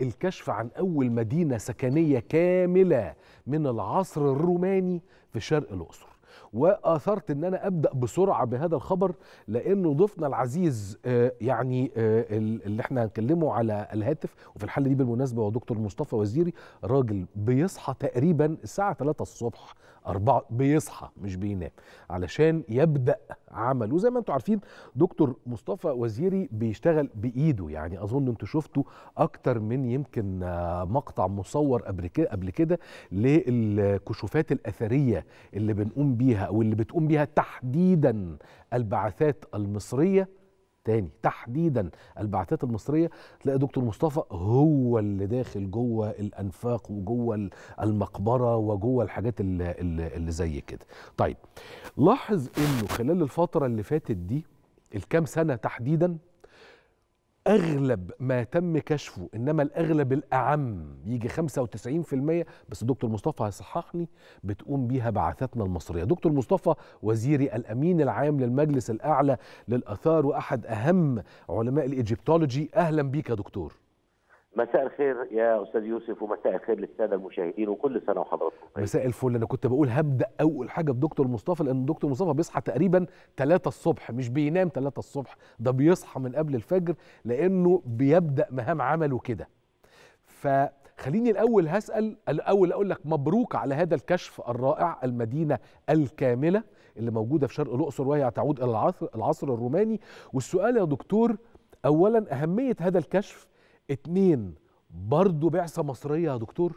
الكشف عن أول مدينة سكنية كاملة من العصر الروماني في شرق الأقصر واثرت ان انا ابدا بسرعه بهذا الخبر لانه ضيفنا العزيز آه، يعني آه، اللي احنا هنكلمه على الهاتف وفي الحاله دي بالمناسبه هو دكتور مصطفى وزيري راجل بيصحى تقريبا الساعه 3 الصبح أربعة بيصحى مش بينام علشان يبدأ عمل وزي ما انتم عارفين دكتور مصطفى وزيري بيشتغل بإيده يعني أظن انتم شفتوا أكتر من يمكن آه، مقطع مصور قبل كده قبل كده للكشوفات الأثرية اللي بنقوم بيها أو اللي بتقوم بيها تحديدا البعثات المصرية تاني تحديدا البعثات المصريه تلاقي دكتور مصطفى هو اللي داخل جوه الانفاق وجوه المقبره وجوه الحاجات اللي, اللي زي كده طيب لاحظ انه خلال الفتره اللي فاتت دي الكام سنه تحديدا اغلب ما تم كشفه انما الاغلب الاعم يجي 95% بس الدكتور مصطفى هيصححني بتقوم بيها بعثاتنا المصريه دكتور مصطفى وزيري الامين العام للمجلس الاعلى للاثار واحد اهم علماء الايجيبتولوجي اهلا بيك يا دكتور مساء الخير يا استاذ يوسف ومساء الخير للساده المشاهدين وكل سنه وحضراتكم مساء الفل انا كنت بقول هبدا اول حاجه بدكتور مصطفى لان الدكتور مصطفى بيصحى تقريبا 3 الصبح مش بينام 3 الصبح ده بيصحى من قبل الفجر لانه بيبدا مهام عمله كده فخليني الاول هسال الاول اقول لك مبروك على هذا الكشف الرائع المدينه الكامله اللي موجوده في شرق الاقصر وهي تعود الى العصر العصر الروماني والسؤال يا دكتور اولا اهميه هذا الكشف اتنين برضه بعثة مصرية يا دكتور؟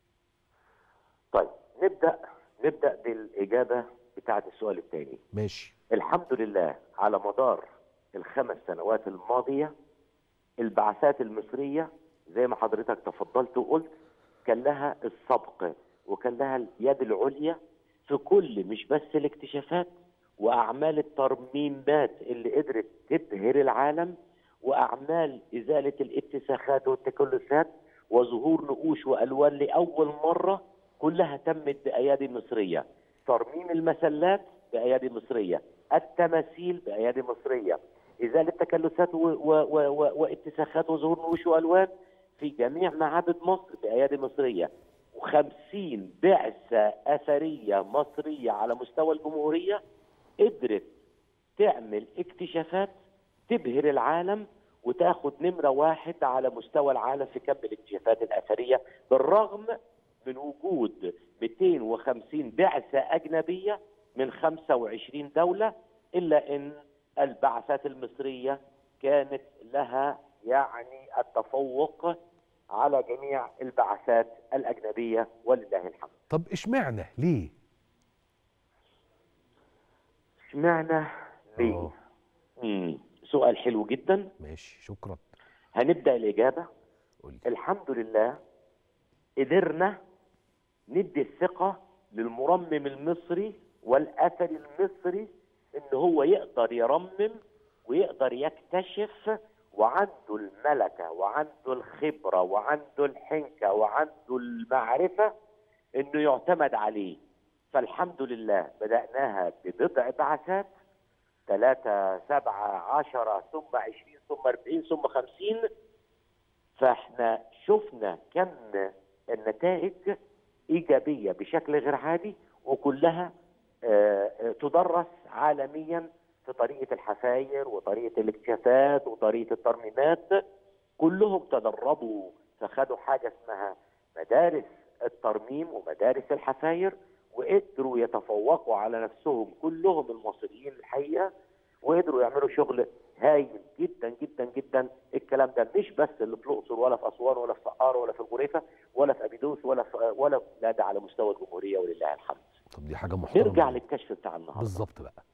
طيب نبدأ نبدأ بالإجابة بتاعة السؤال الثاني ماشي الحمد لله على مدار الخمس سنوات الماضية البعثات المصرية زي ما حضرتك تفضلت وقلت كان لها السبق وكان لها اليد العليا في كل مش بس الاكتشافات واعمال الترميمات اللي قدرت تبهر العالم واعمال ازاله الاتساخات والتكلسات وظهور نقوش والوان لاول مره كلها تمت بايادي مصريه ترميم المسلات بايادي مصريه التماثيل بايادي مصريه ازاله تكلسات واتساخات وظهور نقوش والوان في جميع معابد مصر بايادي مصريه وخمسين بعثة أثرية مصرية على مستوى الجمهورية قدرت تعمل اكتشافات تبهر العالم وتاخد نمره واحد على مستوى العالم في كم الاكتشافات الاثريه بالرغم من وجود 250 بعثه اجنبيه من 25 دوله الا ان البعثات المصريه كانت لها يعني التفوق على جميع البعثات الاجنبيه ولله الحمد. طب اشمعنى ليه؟ اشمعنى ليه؟ امم سؤال حلو جدا ماشي شكرا هنبدا الاجابه قولي. الحمد لله قدرنا ندي الثقه للمرمم المصري والاثري المصري ان هو يقدر يرمم ويقدر يكتشف وعنده الملكه وعنده الخبره وعنده الحنكه وعنده المعرفه انه يعتمد عليه فالحمد لله بداناها ببضع بعثات ثلاثة سبعة عشرة ثم عشرين ثم أربعين ثم خمسين فاحنا شفنا كم النتائج إيجابية بشكل غير عادي وكلها تدرس عالميا في طريقة الحفاير وطريقة الاكتشافات وطريقة الترميمات كلهم تدربوا فخدوا حاجة اسمها مدارس الترميم ومدارس الحفاير وقدروا يتفوقوا على نفسهم كلهم المصريين الحقيقه وقدروا يعملوا شغل هايل جدا جدا جدا الكلام ده مش بس اللي في الاقصر ولا في اسوان ولا في سقاره ولا في الغريفه ولا في ابيدوس ولا في ولا لا ده على مستوى الجمهوريه ولله الحمد. طب دي حاجه محترمه نرجع للكشف بتاع النهارده بالظبط بقى.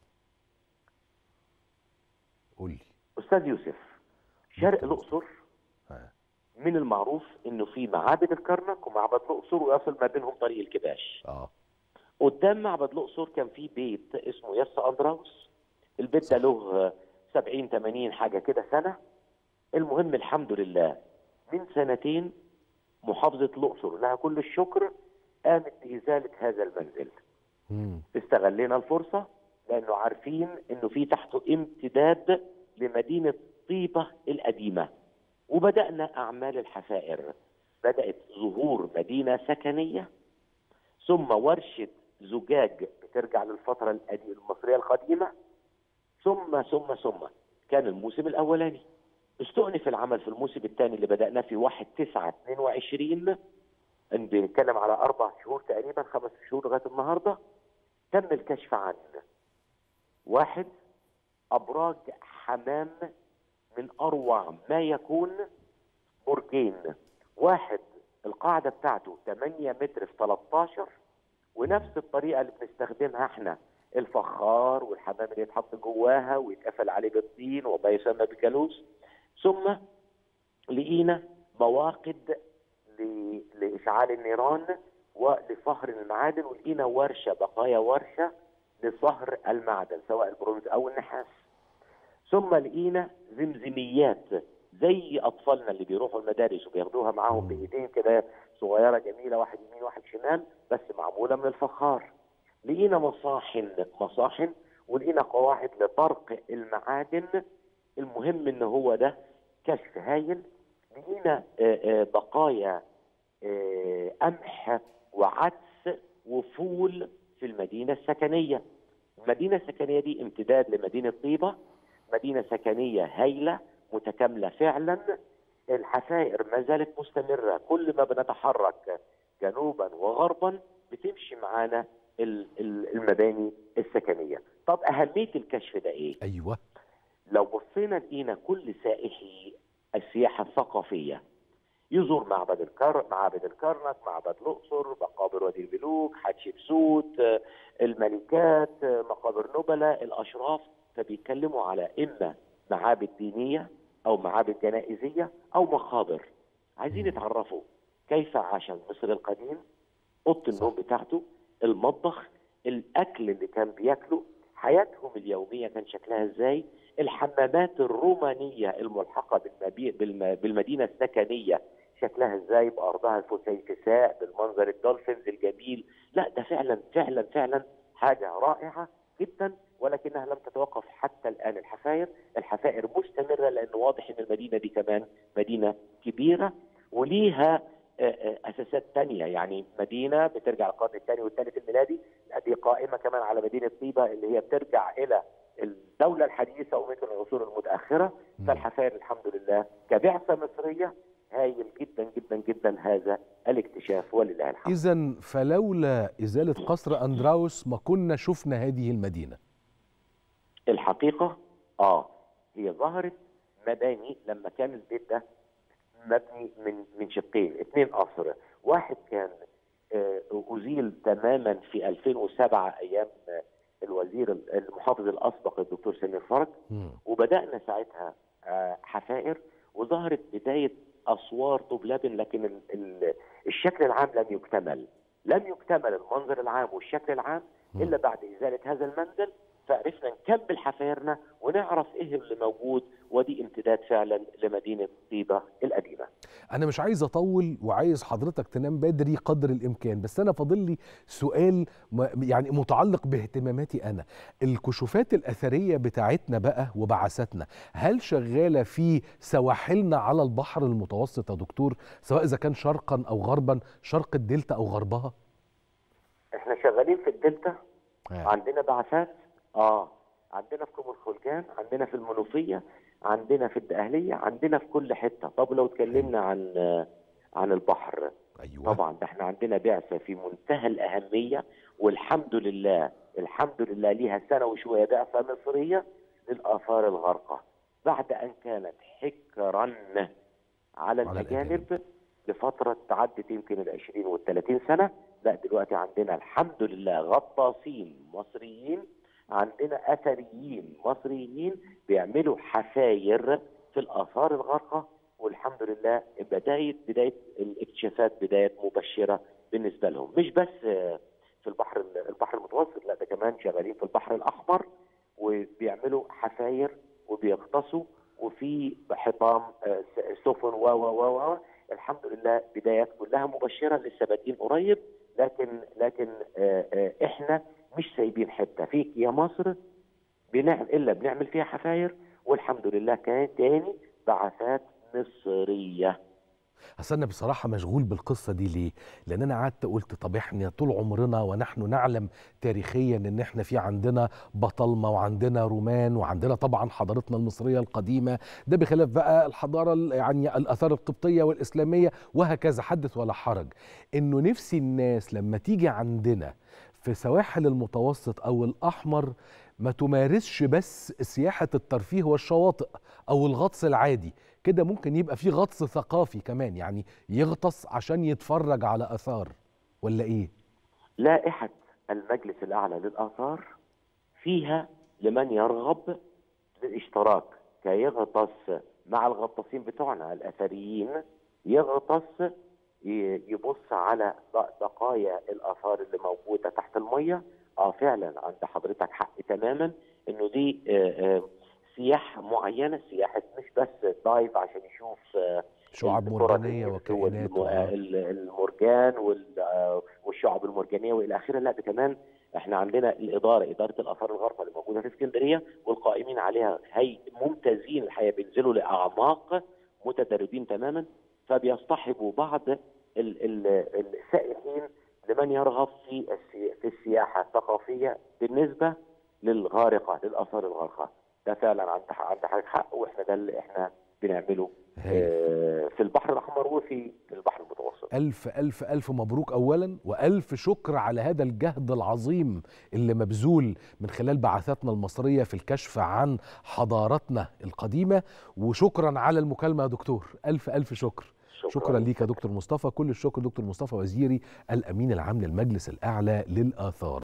قول لي. استاذ يوسف شرق الاقصر من المعروف انه في معابد الكرنك ومعبد الاقصر ويصل ما بينهم طريق الكباش. اه قدام معبد الاقصر كان في بيت اسمه يس اندراوس البيت ده له 70 80 حاجه كده سنه المهم الحمد لله من سنتين محافظه الاقصر لها كل الشكر قامت بازاله هذا المنزل مم. استغلينا الفرصه لانه عارفين انه في تحته امتداد لمدينه طيبه القديمه وبدانا اعمال الحفائر بدات ظهور مدينه سكنيه ثم ورشه زجاج بترجع للفتره القديمة المصريه القديمه ثم ثم ثم كان الموسم الاولاني استؤنف العمل في الموسم الثاني اللي بدأناه في 1 9 22 ان بنتكلم على اربع شهور تقريبا خمس شهور لغايه النهارده تم الكشف عن واحد ابراج حمام من اروع ما يكون برجين واحد القاعده بتاعته 8 متر في 13 ونفس الطريقه اللي بنستخدمها احنا الفخار والحمام اللي يتحط جواها ويتقفل عليه بالطين وما يسمى بجالوس ثم لقينا مواقد ل- لاشعال النيران ولصهر المعادن ولقينا ورشه بقايا ورشه لصهر المعدن سواء البرونز او النحاس ثم لقينا زمزميات زي اطفالنا اللي بيروحوا المدارس وبياخدوها معاهم بايدين كده صغيره جميله واحد يمين واحد شمال بس معموله من الفخار لقينا مصاحن مصاحن ولقينا قواعد لطرق المعادن المهم ان هو ده كشف هايل لقينا آه، آه، بقايا آه، قمح وعدس وفول في المدينه السكنيه المدينه السكنيه دي امتداد لمدينه طيبه مدينه سكنيه هايله متكامله فعلا الحفائر ما زالت مستمره كل ما بنتحرك جنوبا وغربا بتمشي معانا ال- ال- المباني السكنيه طب اهميه الكشف ده ايه ايوه لو بصينا لقينا كل سائحي السياحه الثقافيه يزور معبد الكر معابد الكرنك معبد الاقصر مقابر وادي الملوك حتشبسوت آه، الملكات آه، مقابر نبلاء الاشراف فبيتكلموا على اما معابد دينيه او معابد جنائزيه او مقابر عايزين يتعرفوا كيف عاش المصري القديم اوضه النوم بتاعته المطبخ الاكل اللي كان بياكله حياتهم اليوميه كان شكلها ازاي الحمامات الرومانيه الملحقه بالمبي... بالم... بالمدينه السكنيه شكلها ازاي بارضها الفسيفساء بالمنظر الدولفينز الجميل لا ده فعلا فعلا فعلا حاجه رائعه جدا ولكنها لم تتوقف حتى الان الحفاير الحفائر مستمره لان واضح ان المدينه دي كمان مدينه كبيره وليها آه، آه، اساسات تانية يعني مدينه بترجع القرن الثاني والثالث الميلادي لا، دي قائمه كمان على مدينه طيبه اللي هي بترجع الى الدوله الحديثه وممكن العصور المتاخره مم. فالحفائر الحمد لله كبعثه مصريه هايل جدا جدا جدا هذا الاكتشاف ولله الحمد اذا فلولا ازاله قصر اندراوس ما كنا شفنا هذه المدينه الحقيقه اه هي ظهرت مباني لما كان البيت ده مبني من من شقين اثنين قصر واحد كان آه، ازيل تماما في 2007 ايام آه، الوزير المحافظ الاسبق الدكتور سمير فرج مم. وبدانا ساعتها آه، حفائر وظهرت بدايه اسوار طوب لبن لكن ال- ال- الشكل العام لم يكتمل لم يكتمل المنظر العام والشكل العام مم. الا بعد ازاله هذا المنزل فعرفنا نكمل حفايرنا ونعرف ايه اللي موجود ودي امتداد فعلا لمدينه طيبه القديمه. انا مش عايز اطول وعايز حضرتك تنام بدري قدر الامكان بس انا فاضل لي سؤال م- يعني متعلق باهتماماتي انا الكشوفات الاثريه بتاعتنا بقى وبعثاتنا هل شغاله في سواحلنا على البحر المتوسط يا دكتور سواء اذا كان شرقا او غربا شرق الدلتا او غربها احنا شغالين في الدلتا آه. عندنا بعثات اه عندنا في كوم الخلجان عندنا في المنوفيه عندنا في الدقهليه عندنا في كل حته طب لو اتكلمنا عن آه، عن البحر ايوه طبعا ده احنا عندنا بعثه في منتهى الاهميه والحمد لله الحمد لله ليها سنه وشويه بعثه مصريه للاثار الغارقه بعد ان كانت حكرا على على الاجانب لفتره تعدت يمكن ال 20 وال 30 سنه لا دلوقتي عندنا الحمد لله غطاسين مصريين عندنا اثريين مصريين بيعملوا حفاير في الاثار الغارقه والحمد لله بدايه بدايه الاكتشافات بدايه مبشره بالنسبه لهم مش بس آه، في البحر البحر المتوسط لا ده كمان شغالين في البحر الاحمر وبيعملوا حفاير وبيغطسوا وفي حطام آه، س- سفن و و و و الحمد لله بدايات كلها مبشره لسه بادئين قريب لكن لكن آه، آه، احنا مش سايبين حته فيك يا مصر بنعمل الا بنعمل فيها حفاير والحمد لله كانت تاني بعثات مصريه اصل انا بصراحه مشغول بالقصه دي ليه لان انا قعدت قلت طب احنا طول عمرنا ونحن نعلم تاريخيا ان احنا في عندنا بطالمه وعندنا رومان وعندنا طبعا حضارتنا المصريه القديمه ده بخلاف بقى الحضاره ال- يعني الاثار القبطيه والاسلاميه وهكذا حدث ولا حرج انه نفسي الناس لما تيجي عندنا في سواحل المتوسط او الاحمر ما تمارسش بس سياحه الترفيه والشواطئ او الغطس العادي كده ممكن يبقى في غطس ثقافي كمان يعني يغطس عشان يتفرج على اثار ولا ايه لائحه المجلس الاعلى للاثار فيها لمن يرغب بالاشتراك كيغطس مع الغطاسين بتوعنا الاثريين يغطس ي- يبص على ب- بقايا الاثار اللي موجوده تحت الميه اه فعلا عند حضرتك حق تماما انه دي آه، آه، سياحه معينه سياحه مش بس دايف عشان يشوف آه، شعاب الكرة مرجانيه النفط وكائنات والم- و- ال- المرجان وال- آه، والشعب المرجانيه والى اخره لا ده كمان احنا عندنا الاداره اداره الاثار الغرفه اللي موجوده في اسكندريه والقائمين عليها هي ممتازين الحقيقه بينزلوا لاعماق متدربين تماما فبيصطحبوا بعض ال- ال- السائحين لمن يرغب في السي- في السياحه الثقافيه بالنسبه للغارقه للاثار الغارقه ده فعلا عند عند حضرتك حق واحنا ده اللي احنا بنعمله هايل. آه، في البحر الاحمر وفي البحر المتوسط ألف ألف ألف مبروك أولا وألف شكر على هذا الجهد العظيم اللي مبذول من خلال بعثاتنا المصرية في الكشف عن حضارتنا القديمة وشكرا على المكالمة يا دكتور ألف ألف شكر شكرا, شكرا ليك يا دكتور مصطفى كل الشكر دكتور مصطفى وزيري الأمين العام للمجلس الأعلى للآثار